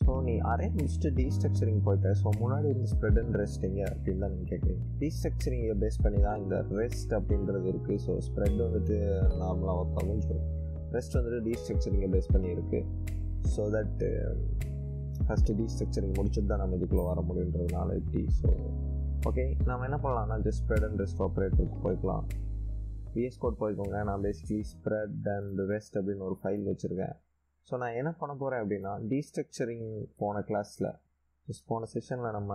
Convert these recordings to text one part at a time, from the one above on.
so நீ array முடிச்சுட்டு destructuring போயிட்ட ஸோ முன்னாடி இருந்து ஸ்ப்ரெட் அண்ட் ரெஸ்ட் எங்கே அப்படின்னு தான் நீங்கள் கேட்குறீங்க டீஸ்ட்ரக்சரிங்கை பேஸ் பண்ணி தான் இந்த ரெஸ்ட் அப்படின்றது இருக்குது ஸோ ஸ்ப்ரெட் வந்துட்டு நார்மலாக ஒர்க் ஆகும்னு சொல்லுவோம் ரெஸ்ட் வந்துட்டு டீஸ்ட்ரக்சரிங்கை பேஸ் பண்ணி இருக்குது ஸோ தட் ஃபஸ்ட்டு டீஸ்ட்ரக்சரிங் முடிச்சுட்டு தான் நம்ம இதுக்குள்ளே வர முடியுன்றதுனால இப்படி ஸோ ஓகே நம்ம என்ன பண்ணலாம்னா ஜஸ்ட் ஸ்ப்ரெட் அண்ட் ரெஸ்ட் ஆப்ரேட்டருக்கு போய்க்கலாம் விஎஸ் கோட் போய்க்கோங்க நான் பேசிக்கலி ஸ்ப்ரெட் அண்ட் ரெஸ்ட் அப்படின்னு ஒரு ஃபைல் வச்சுருக்கேன் ஸோ நான் என்ன பண்ண போகிறேன் அப்படின்னா டீஸ்ட்ரக்சரிங் போன கிளாஸில் ஜஸ்ட் போன செஷனில் நம்ம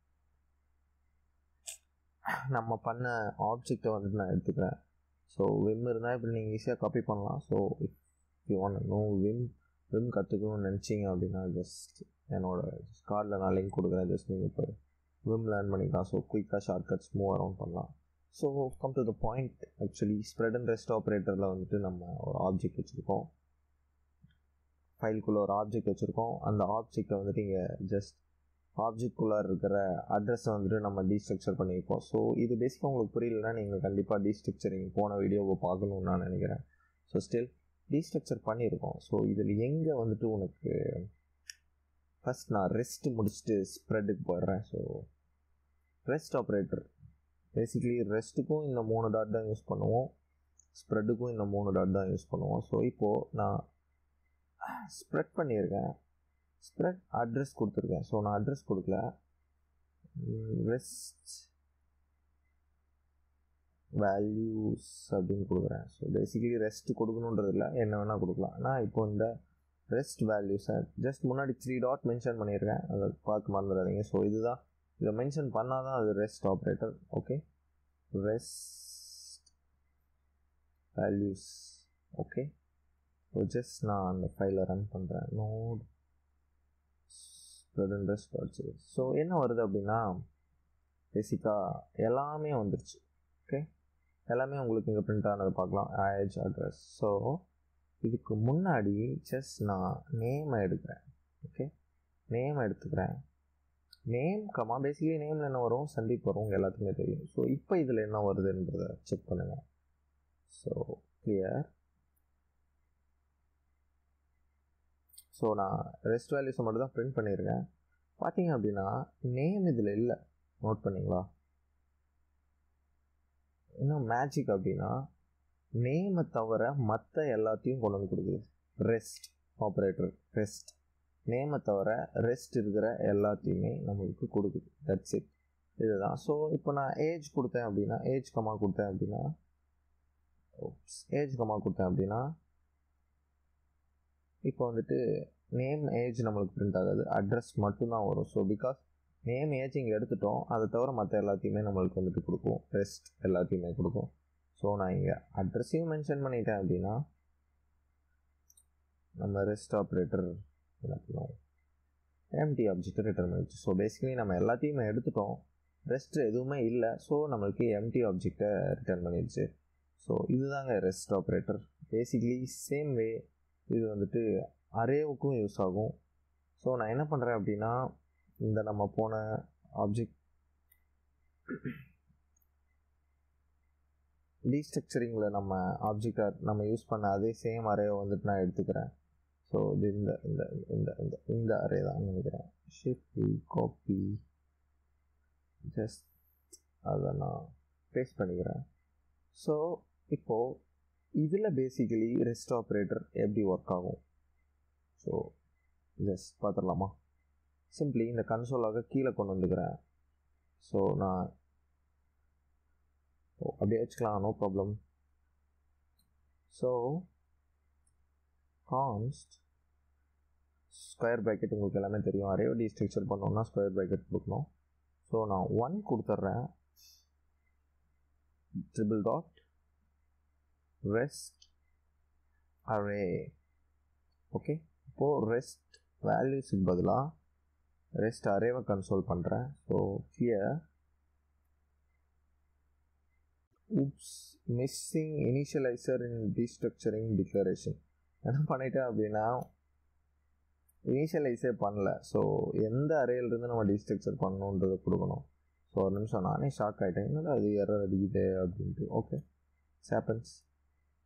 நம்ம பண்ண ஆப்ஜெக்டை வந்துட்டு நான் எடுத்துக்கிறேன் ஸோ விம் இருந்தால் இப்படி நீங்கள் ஈஸியாக காப்பி பண்ணலாம் so if you want know Vim Vim கற்றுக்கணும்னு நினச்சிங்க அப்படின்னா ஜஸ்ட் என்னோட கார்டில் நான் லிங்க் கொடுக்குறேன் ஜஸ்ட் நீங்கள் இப்போ விம் லேர்ன் பண்ணிக்கலாம் ஸோ குயிக்காக ஷார்ட்கட்ஸ் மூவ் அரவுண்ட் பண்ணலாம் so come to the point actually spread and rest ஆப்ரேட்டரில் வந்துட்டு நம்ம ஒரு ஆப்ஜெக்ட் வச்சுருக்கோம் ஃபைல்குள்ளே ஒரு ஆப்ஜெக்ட் வச்சுருக்கோம் அந்த ஆப்ஜெக்டை வந்துட்டு இங்கே ஜஸ்ட் ஆப்ஜெக்ட்குள்ளே இருக்கிற அட்ரஸை வந்துட்டு நம்ம டீஸ்ட்ரக்சர் பண்ணியிருப்போம் ஸோ இது பேசிக்காக உங்களுக்கு புரியலன்னா நீங்கள் கண்டிப்பாக டீஸ்ட்ரக்சரிங் போன வீடியோவை பார்க்கணுன்னு நான் நினைக்கிறேன் ஸோ ஸ்டில் டீஸ்ட்ரக்சர் பண்ணியிருக்கோம் ஸோ இதில் எங்கே வந்துட்டு உனக்கு ஃபஸ்ட் நான் ரெஸ்ட் முடிச்சுட்டு ஸ்ப்ரெட்டுக்கு போயிடுறேன் ஸோ ரெஸ்ட் ஆப்ரேட்டர் பேசிக்கலி ரெஸ்ட்டுக்கும் இந்த மூணு டாட் தான் யூஸ் பண்ணுவோம் ஸ்ப்ரெட்டுக்கும் இந்த மூணு டாட் தான் யூஸ் பண்ணுவோம் ஸோ இப்போது நான் ஸ்ப்ரெட் பண்ணியிருக்கேன் ஸ்ப்ரெட் அட்ரஸ் கொடுத்துருக்கேன் ஸோ நான் அட்ரஸ் கொடுக்கல ரெஸ்ட் வேல்யூஸ் அப்படின்னு கொடுக்குறேன் ஸோ பேசிக்கலி ரெஸ்ட் கொடுக்கணுன்றது இல்லை என்ன வேணால் கொடுக்கலாம் ஆனால் இப்போ இந்த ரெஸ்ட் வேல்யூஸை ஜஸ்ட் முன்னாடி த்ரீ டாட் மென்ஷன் பண்ணியிருக்கேன் அதை பார்த்து மறந்துடாதீங்க ஸோ இதுதான் இதை மென்ஷன் பண்ணால் தான் அது rest operator okay rest values okay so just நான் அந்த ஃபைலை ரன் பண்ணுறேன் node spread and rest dot so என்ன வருது அப்படின்னா பேசிக்காக எல்லாமே வந்துருச்சு ஓகே எல்லாமே உங்களுக்கு இங்கே பிரிண்ட் ஆனதை பார்க்கலாம் ஐஹெச் அட்ரஸ் ஸோ இதுக்கு முன்னாடி ஜஸ்ட் நான் நேம் எடுக்கிறேன் ஓகே நேம் எடுத்துக்கிறேன் நேம் கமா பேசிக்கலி நேமில் என்ன வரும் சந்தீப் வரும் உங்கள் எல்லாத்துக்குமே தெரியும் ஸோ இப்போ இதில் என்ன வருதுன்றதை செக் பண்ணுங்கள் ஸோ கிளியர் ஸோ நான் ரெஸ்ட் வேல்யூஸை மட்டும் தான் ப்ரிண்ட் பண்ணியிருக்கேன் பார்த்தீங்க அப்படின்னா நேம் இதில் இல்லை நோட் பண்ணிங்களா இன்னும் மேஜிக் அப்படின்னா நேமை தவிர மற்ற எல்லாத்தையும் கொண்டு வந்து கொடுக்குது ரெஸ்ட் ஆப்ரேட்டர் ரெஸ்ட் நேமை தவிர ரெஸ்ட் இருக்கிற எல்லாத்தையுமே நம்மளுக்கு கொடுக்குது தட்ஸ் இட் இதுதான் ஸோ இப்போ நான் ஏஜ் கொடுத்தேன் அப்படின்னா ஏஜ் கமா கொடுத்தேன் அப்படின்னா ஏஜ் கமா கொடுத்தேன் அப்படின்னா இப்போ வந்துட்டு நேம் ஏஜ் நம்மளுக்கு பிரிண்ட் ஆகாது அட்ரஸ் மட்டும்தான் வரும் ஸோ பிகாஸ் நேம் ஏஜ் இங்கே எடுத்துட்டோம் அதை தவிர மற்ற எல்லாத்தையுமே நம்மளுக்கு வந்துட்டு கொடுக்கும் ரெஸ்ட் எல்லாத்தையுமே கொடுக்கும் ஸோ நான் இங்கே அட்ரஸையும் மென்ஷன் பண்ணிட்டேன் அப்படின்னா நம்ம ரெஸ்ட் ஆப்ரேட்டர் என்ன பண்ணுவோம் எம்டி ஆப்ஜெக்ட் ரிட்டர்ன் பண்ணிச்சு ஸோ பேசிக்கலி நம்ம எல்லாத்தையுமே எடுத்துட்டோம் ரெஸ்ட் எதுவுமே இல்லை ஸோ நம்மளுக்கு எம்டி ஆப்ஜெக்டை ரிட்டர்ன் பண்ணிடுச்சு ஸோ இதுதாங்க rest operator basically same way இது வந்துட்டு அரேவுக்கும் யூஸ் ஆகும் ஸோ நான் என்ன பண்ணுறேன் அப்படின்னா இந்த நம்ம போன ஆப்ஜெக்ட் டீஸ்ட்ரக்சரிங்கில் நம்ம ஆப்ஜெக்டை நம்ம யூஸ் பண்ண அதே சேம் அரேவை வந்துட்டு நான் எடுத்துக்கிறேன் ஸோ இது இந்த இந்த இந்த இந்த இந்த அரே தான் நினைக்கிறேன் ஷிஃப்ட் காப்பி ஜஸ்ட் அதை நான் பேஸ்ட் பண்ணிக்கிறேன் ஸோ இப்போது இதில் பேசிக்கலி ரெஸ்ட் ஆப்ரேட்டர் எப்படி ஒர்க் ஆகும் ஸோ ஜஸ்ட் பார்த்துடலாமா சிம்பிளி இந்த கன்சோலாக கீழே கொண்டு வந்துக்கிறேன் ஸோ நான் ஓ அப்படியே வச்சுக்கலாம் no problem so const square bracket உங்களுக்கு எல்லாமே தெரியும் அரே டி ஸ்ட்ரக்சர் பண்ணோம்னா ஸ்கொயர் ப்ராக்கெட் கொடுக்கணும் ஸோ நான் ஒன் கொடுத்துட்றேன் triple dot rest array okay இப்போது ரெஸ்ட் வேல்யூஸுக்கு பதிலாக ரெஸ்ட் அரேவை கன்சோல் பண்ணுறேன் so here oops missing initializer in destructuring declaration என்ன பண்ணிட்டேன் அப்படின்னா இனிஷியலைஸே பண்ணல ஸோ எந்த அறையிலிருந்து நம்ம டீஸ்ட்ரக்சர் பண்ணணுன்றதை கொடுக்கணும் ஸோ ஒரு நிமிஷம் நானே ஷாக் ஆகிட்டேன் என்னடா அது எரர் அடிக்குது அப்படின்ட்டு ஓகே சேப்பன்ஸ்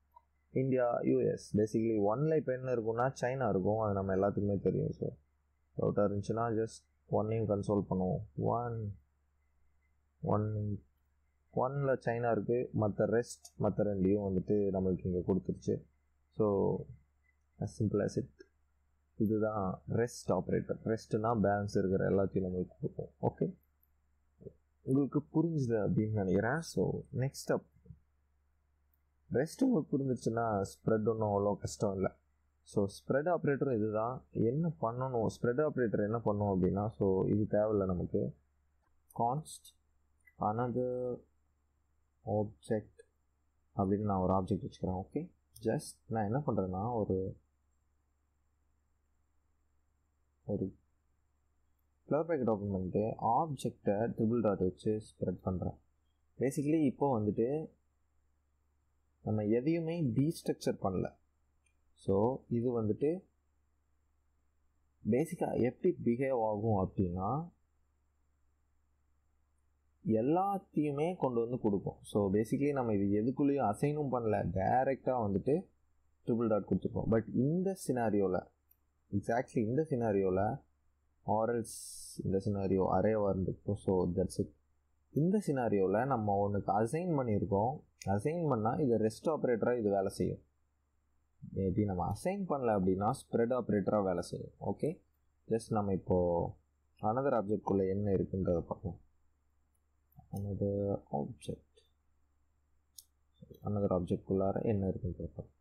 இந்தியா யூஎஸ் பேசிக்கலி ஒன்ல இப்போ என்ன இருக்கும்னா சைனா இருக்கும் அது நம்ம எல்லாத்துக்குமே தெரியும் ஸோ டவுட்டாக இருந்துச்சுன்னா ஜஸ்ட் ஒன்னையும் கன்சோல் பண்ணுவோம் ஒன் ஒன் ஒன்னில் சைனா இருக்குது மற்ற ரெஸ்ட் மற்ற ரெண்டையும் வந்துட்டு நம்மளுக்கு இங்கே கொடுத்துருச்சு so as simple as it இதுதான் ரெஸ்ட் ஆப்ரேட்டர் ரெஸ்ட்னா பேலன்ஸ் இருக்கிற எல்லாத்தையும் நம்மளுக்கு கொடுக்கும் ஓகே உங்களுக்கு புரிஞ்சுது அப்படின்னு நினைக்கிறேன் ஸோ நெக்ஸ்ட் அப் ரெஸ்ட் உங்களுக்கு புரிஞ்சிச்சுன்னா ஸ்ப்ரெட் ஒன்றும் அவ்வளோ கஷ்டம் இல்லை ஸோ ஸ்ப்ரெட் ஆப்ரேட்டரும் இதுதான் என்ன பண்ணணும் ஸ்ப்ரெட் ஆப்ரேட்டர் என்ன பண்ணும் அப்படின்னா ஸோ இது தேவையில்லை நமக்கு கான்ஸ்ட் அனதர் ஆப்ஜெக்ட் அப்படின்னு நான் ஒரு ஆப்ஜெக்ட் வச்சுக்கிறேன் ஓகே ஜஸ்ட் நான் என்ன பண்ணுறேன்னா ஒரு ஒரு ஃப்ளவர் பேக்கெட் ஓப்பன் பண்ணிட்டு ஆப்ஜெக்டை ட்ரிபிள் டாட் வச்சு ஸ்ப்ரெட் பண்ணுறேன் பேசிக்கலி இப்போ வந்துட்டு நம்ம எதையுமே டீஸ்ட்ரக்சர் பண்ணல ஸோ இது வந்துட்டு பேசிக்காக எப்படி பிஹேவ் ஆகும் அப்படின்னா எல்லாத்தையுமே கொண்டு வந்து கொடுக்கும் ஸோ பேசிக்கலி நம்ம இது எதுக்குள்ளேயும் அசைனும் பண்ணல டைரெக்டாக வந்துட்டு ட்ரிபிள் டாட் கொடுத்துருக்கோம் பட் இந்த சினாரியோவில் எக்ஸாக்ட்லி இந்த சினாரியோவில் ஆரல்ஸ் இந்த சினாரியோ அரேவாக இருந்திருக்கும் ஸோ தட்ஸ் இட் இந்த சினாரியோவில் நம்ம ஒன்றுக்கு அசைன் பண்ணியிருக்கோம் அசைன் பண்ணால் இது ரெஸ்ட் ஆப்ரேட்டராக இது வேலை செய்யும் மேபி நம்ம அசைன் பண்ணல அப்படின்னா ஸ்ப்ரெட் ஆப்ரேட்டராக வேலை செய்யும் ஓகே ஜஸ்ட் நம்ம இப்போது அனதர் ஆப்ஜெக்ட்குள்ளே என்ன இருக்குன்றதை பார்ப்போம் அனதர் ஆப்ஜெக்ட் அனதர் ஆப்ஜெக்ட்குள்ளார என்ன இருக்குன்றதை பார்ப்போம்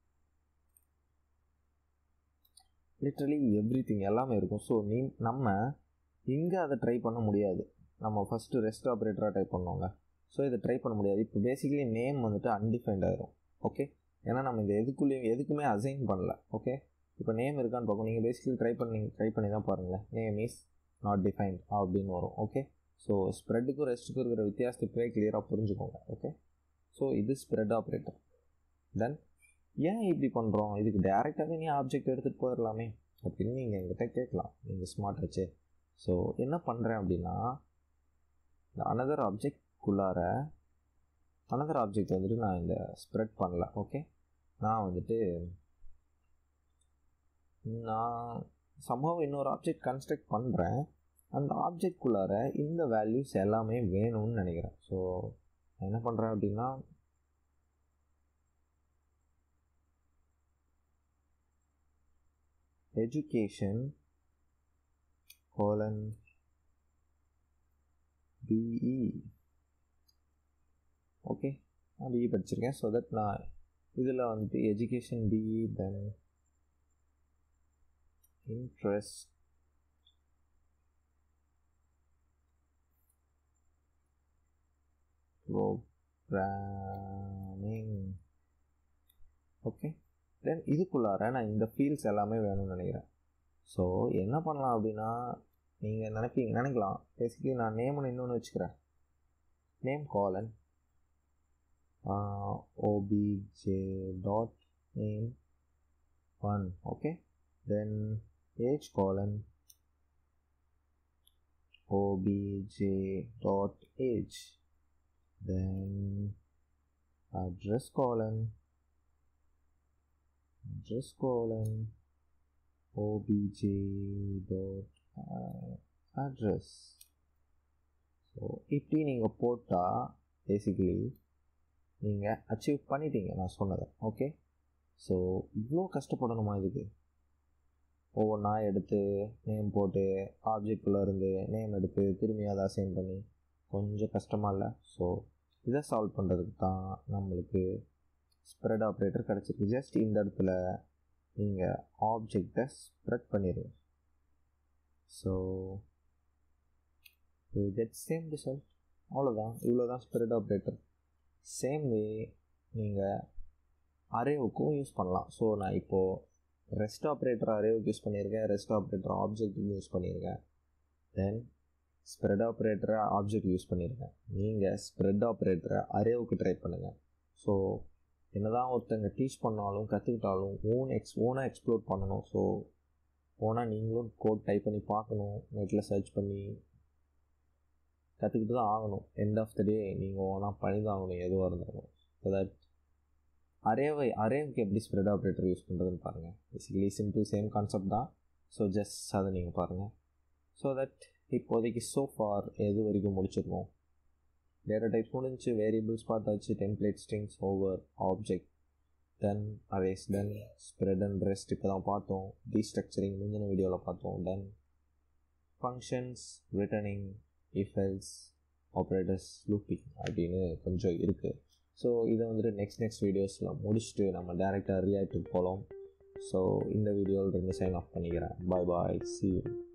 லிட்ரலி எவ்ரி திங் எல்லாமே இருக்கும் ஸோ நீ நம்ம இங்கே அதை ட்ரை பண்ண முடியாது நம்ம ஃபஸ்ட்டு ரெஸ்ட் ஆப்ரேட்டராக ட்ரை பண்ணோங்க ஸோ இதை ட்ரை பண்ண முடியாது இப்போ பேசிக்கலி நேம் வந்துட்டு அன்டிஃபைன்ட் ஆயிரும் ஓகே ஏன்னா நம்ம இந்த எதுக்குள்ளேயும் எதுக்குமே அசைன் பண்ணல ஓகே இப்போ நேம் இருக்கான்னு பார்ப்போம் நீங்கள் பேசிக்கலி ட்ரை பண்ணி ட்ரை பண்ணி தான் பாருங்களேன் நேம் இஸ் நாட் டிஃபைன்ட் அப்படின்னு வரும் ஓகே ஸோ ஸ்ப்ரெட்டுக்கும் ரெஸ்ட்டுக்கும் இருக்கிற வித்தியாசத்தை இப்போவே கிளியராக புரிஞ்சுக்கோங்க ஓகே ஸோ இது ஸ்ப்ரெட் ஆப்ரேட்டர் தென் ஏன் இப்படி பண்ணுறோம் இதுக்கு டேரெக்டாகவே நீ ஆப்ஜெக்ட் எடுத்துகிட்டு போயிடலாமே அப்படின்னு நீங்கள் எங்கிட்ட கேட்கலாம் நீங்கள் ஸ்மார்ட் வச்சு ஸோ என்ன பண்ணுறேன் அப்படின்னா இந்த அனதர் ஆப்ஜெக்ட்குள்ளார அனதர் ஆப்ஜெக்ட் வந்துட்டு நான் இந்த ஸ்ப்ரெட் பண்ணல ஓகே நான் வந்துட்டு நான் சம்பவம் இன்னொரு ஆப்ஜெக்ட் கன்ஸ்ட்ரக்ட் பண்ணுறேன் அந்த ஆப்ஜெக்ட்குள்ளார இந்த வேல்யூஸ் எல்லாமே வேணும்னு நினைக்கிறேன் ஸோ என்ன பண்ணுறேன் அப்படின்னா education colon BE ஓகே நான் பிஇ படிச்சிருக்கேன் ஸோ தட் நான் இதில் வந்துட்டு education BE then interest programming okay then இதுக்குள்ளார நான் இந்த ஃபீல்ட்ஸ் எல்லாமே வேணும்னு நினைக்கிறேன் ஸோ என்ன பண்ணலாம் அப்படின்னா நீங்கள் நினைப்பீங்க நினைக்கலாம் பேசிக்கலி நான் நேம்னு இன்னொன்று வச்சுக்கிறேன் name colon OBJ dot name one okay then age colon OBJ dot age then address colon address colon obj dot address so இப்படி நீங்கள் போட்டால் பேசிக்கலி நீங்கள் அச்சீவ் பண்ணிட்டீங்க நான் சொன்னதை ஓகே ஸோ இவ்வளோ கஷ்டப்படணுமா இதுக்கு ஒவ்வொன்றா எடுத்து நேம் போட்டு ஆப்ஜெக்ட்குள்ளே இருந்து நேம் எடுத்து திரும்பி அதை அசைன் பண்ணி கொஞ்சம் கஷ்டமாக இல்லை ஸோ இதை சால்வ் பண்ணுறதுக்கு தான் நம்மளுக்கு ஸ்ப்ரெட் ஆப்ரேட்டர் கிடச்சிருக்கு ஜஸ்ட் இந்த இடத்துல நீங்கள் ஆப்ஜெக்டை ஸ்ப்ரெட் பண்ணிடுங்க so you get same result அவ்வளோதான் இவ்வளோ தான் ஸ்ப்ரெட் ஆப்ரேட்டர் சேம் வே நீங்கள் அரேவுக்கும் யூஸ் பண்ணலாம் ஸோ நான் இப்போது ரெஸ்ட் ஆப்ரேட்டர் அரேவுக்கு யூஸ் பண்ணியிருக்கேன் ரெஸ்ட் ஆப்ரேட்டர் ஆப்ஜெக்ட்டுக்கு யூஸ் பண்ணியிருக்கேன் தென் ஸ்ப்ரெட் ஆப்ரேட்டரை ஆப்ஜெக்ட் யூஸ் பண்ணியிருக்கேன் நீங்கள் ஸ்ப்ரெட் ஆப்ரேட்டரை அரேவுக்கு ட்ரை பண்ணுங்கள் ஸோ என்னதான் ஒருத்தங்க டீச் பண்ணாலும் கற்றுக்கிட்டாலும் ஓன் எக்ஸ் ஓனாக எக்ஸ்ப்ளோர் பண்ணணும் ஸோ ஓனாக நீங்களும் கோட் டைப் பண்ணி பார்க்கணும் நெட்டில் சர்ச் பண்ணி கற்றுக்கிட்டு தான் ஆகணும் எண்ட் ஆஃப் த டே நீங்கள் ஓனாக பண்ணி தான் ஆகணும் எதுவாக இருந்தாலும் ஸோ தட் அரேவை அரேவுக்கு எப்படி ஸ்ப்ரெட் ஆப்ரேட்டர் யூஸ் பண்ணுறதுன்னு பாருங்கள் பேசிக்கலி சிம்பிள் சேம் கான்செப்ட் தான் ஸோ ஜஸ்ட் அதை நீங்கள் பாருங்கள் ஸோ தட் இப்போதைக்கு ஸோ ஃபார் எது வரைக்கும் முடிச்சிருக்கோம் டேட்டா டைப் முடிஞ்சு வேரியபிள்ஸ் பார்த்தாச்சு template strings over object then arrays then spread and rest இப்போ தான் பார்த்தோம் டீஸ்ட்ரக்சரிங் முந்தின வீடியோவில் பார்த்தோம் then functions returning if else operators looping அப்படின்னு கொஞ்சம் இருக்குது ஸோ இதை வந்துட்டு நெக்ஸ்ட் நெக்ஸ்ட் வீடியோஸில் முடிச்சுட்டு நம்ம டேரெக்டாக ரியாக்டிவ் போகலாம் ஸோ இந்த வீடியோவில் இருந்து சைன் ஆஃப் பண்ணிக்கிறேன் பாய் பாய் சி